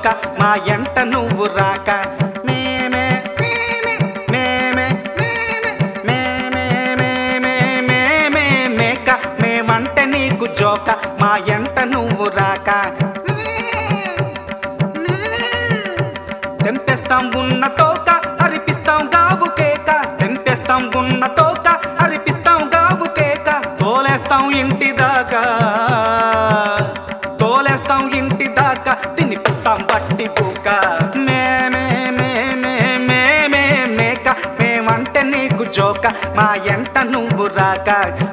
మా ఎంట నువ్వు రాక మేమే మేమే మేమే మేమే మేమే మేమే మేక మేమంటే నీకు జోక మా ఎంట నువ్వు రాక తెంపేస్తాం ఉన్న తోక అరిపిస్తాం గాబు కేక తెంపేస్తాం ఉన్న తోక అరిపిస్తాం గాబు కేక తోలేస్తాం ఇంటి దాకా తోలేస్తాం ఇంటి దాకా తినిపిస్తాం బట్టి పూక మేమే మేమే మేమే మేక మేమంటే నీకు జోక మా ఎంట నువ్వు రాక